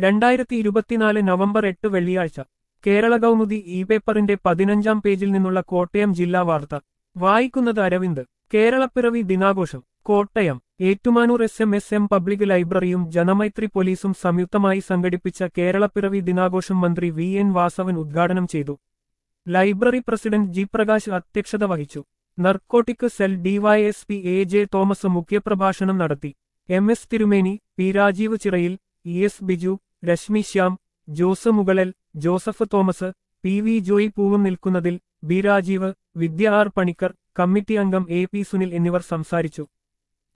രണ്ടായിരത്തി ഇരുപത്തിനാല് നവംബർ എട്ട് വെള്ളിയാഴ്ച കേരള കൗമുദി ഇ പേപ്പറിന്റെ പതിനഞ്ചാം പേജിൽ നിന്നുള്ള കോട്ടയം ജില്ലാ വാർത്ത വായിക്കുന്നത് അരവിന്ദ് കേരളപ്പിറവി ദിനാഘോഷം Kottayam Ettumanoor S M S M public ലൈബ്രറിയും ജനമൈത്രി പോലീസും സംയുക്തമായി സംഘടിപ്പിച്ച കേരളപ്പിറവി ദിനാഘോഷം മന്ത്രി വി എൻ വാസവൻ ഉദ്ഘാടനം ചെയ്തു ലൈബ്രറി പ്രസിഡന്റ് ജി പ്രകാശ് അധ്യക്ഷത വഹിച്ചു narcotic cell DYSP A J Thomas മുഖ്യപ്രഭാഷണം നടത്തി M S Thirumeni P Rajeev Chirayil E S Biju Reshmi Shyam Jose Mukalel Joseph Thomas P V Joy പൂവും നിൽക്കുന്നതിൽ B Rajeev Vidya R Panicker committee അംഗം എ പി സുനിൽ എന്നിവർ സംസാരിച്ചു